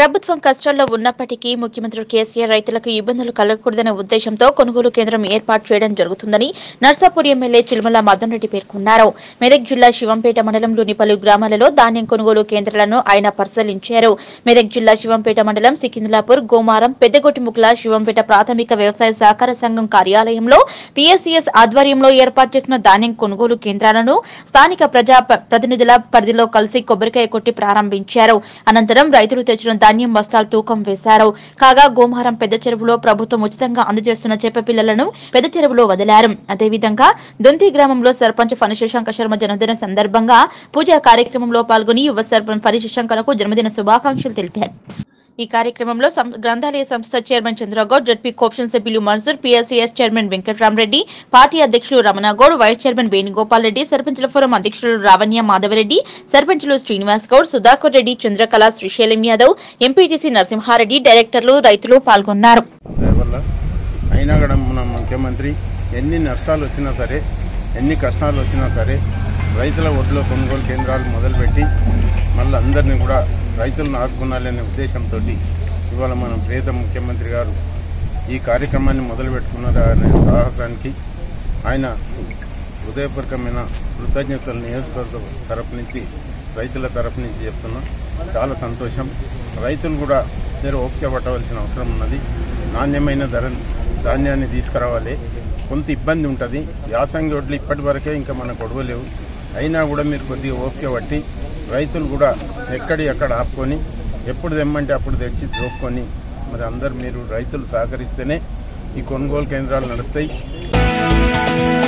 ప్రభుత్వం కష్టాల్లో ఉన్నప్పటికీ ముఖ్యమంత్రి కేసీఆర్ రైతులకు ఇబ్బందులు కలగకూడదనే ఉద్దేశంతో కొనుగోలు కేంద్రం ఏర్పాటు చేయడం జరుగుతుందని నర్సాపూర్ ఎమ్మెల్యే చిలుమల మదన్ రెడ్డి పేర్కొన్నారు మెదక్ జిల్లా శివంపేట మండలంలోని పలు గ్రామాలలో ధాన్యం కొనుగోలు కేంద్రాలను ఆయన పరిశీలించారు మెదక్ జిల్లా శివంపేట మండలం సికింద్లాపూర్ గోమారం పెద్దగొట్టిముక్ల శివంపేట ప్రాథమిక వ్యవసాయ సహకార సంఘం కార్యాలయంలో పిఎస్సిఎస్ ఆధ్వర్యంలో ఏర్పాటు చేసిన ధాన్యం కొనుగోలు కేంద్రాలను స్థానిక ప్రజా ప- ప్రతినిధుల పరిధిలో కలిసి కొబ్బరికాయ కొట్టి ప్రారంభించారు అనంతరం రైతులు తెచ్చిన ధాన్యం బస్తాలు తూకం వేశారు కాగా గోమారం పెద్ద చెరువులో ప్రభుత్వం ఉచితంగా అందజేస్తున్న చేప పిల్లలను పెద్ద చెరువులో వదిలారు అదేవిధంగా దొంతి గ్రామంలో సర్పంచ్ ఫణి శశాంక శర్మ జన్మదిన సందర్భంగా పూజా కార్యక్రమంలో పాల్గొని యువ సర్పంచ్ ఫణి శశాంకలకు జన్మదిన శుభాకాంక్షలు తెలిపారు ఈ కార్యక్రమంలో సం- గ్రంథాలయ సంస్థ చైర్మన్ చంద్రగౌడ్ జడ్పీ కోప్షన్ సభ్యులు Mansoor PSCS chairman Venkatramareddy party అధ్యక్షులు రమణగౌడ్ వైస్ చైర్మన్ వేణుగోపాల్ రెడ్డి సర్పంచుల ఫోరం అధ్యక్షులు రావణ్య మాధవరెడ్డి సర్పంచులు శ్రీనివాస్ గౌడ్ సుధాకర్ రెడ్డి చంద్రకళ శ్రీశైలం యాదవ్ ఎంపీటీసీ నరసింహారెడ్డి డైరెక్టర్లు రైతులు పాల్గొన్నారు వల్ల అయినా కూడా మన ముఖ్యమంత్రి ఎన్ని నష్టాలు వచ్చినా సరే ఎన్ని కష్టాలు వచ్చినా సరే రైతుల ఒడ్లో కొనుగోలు కేంద్రాలు మొదలుపెట్టి మళ్ళీ అందరినీ కూడా రైతులను ఆదుకున్నాలనే ఉద్దేశంతో ఇవాళ మన ప్రియత ముఖ్యమంత్రి గారు ఈ కార్యక్రమాన్ని మొదలుపెట్టుకున్నారు అనే సాహసానికి ఆయన హృదయపూర్వకమైన కృతజ్ఞతలు నియోజకవర్గం తరపు నుంచి రైతుల తరపు నుంచి చెప్తున్నాం చాలా సంతోషం రైతులు కూడా మీరు ఓపిక పట్టవలసిన అవసరం ఉన్నది నాణ్యమైన ధర ధాన్యాన్ని తీసుకురావాలి కొంత ఇబ్బంది ఉంటుంది యాసంగి వడ్లు ఇప్పటి వరకే ఇంకా మనకు ఒడవలేవు అయినా కూడా మీరు కొద్దిగా ఓపిక పట్టి రైతులు కూడా ఎక్కడి ఎక్కడ ఆపుకొని ఎప్పుడు తెమ్మంటే అప్పుడు తెచ్చి దోపుకొని మరి అందరు మీరు రైతులు సహకరిస్తేనే ఈ కొనుగోలు కేంద్రాలు నడుస్తాయి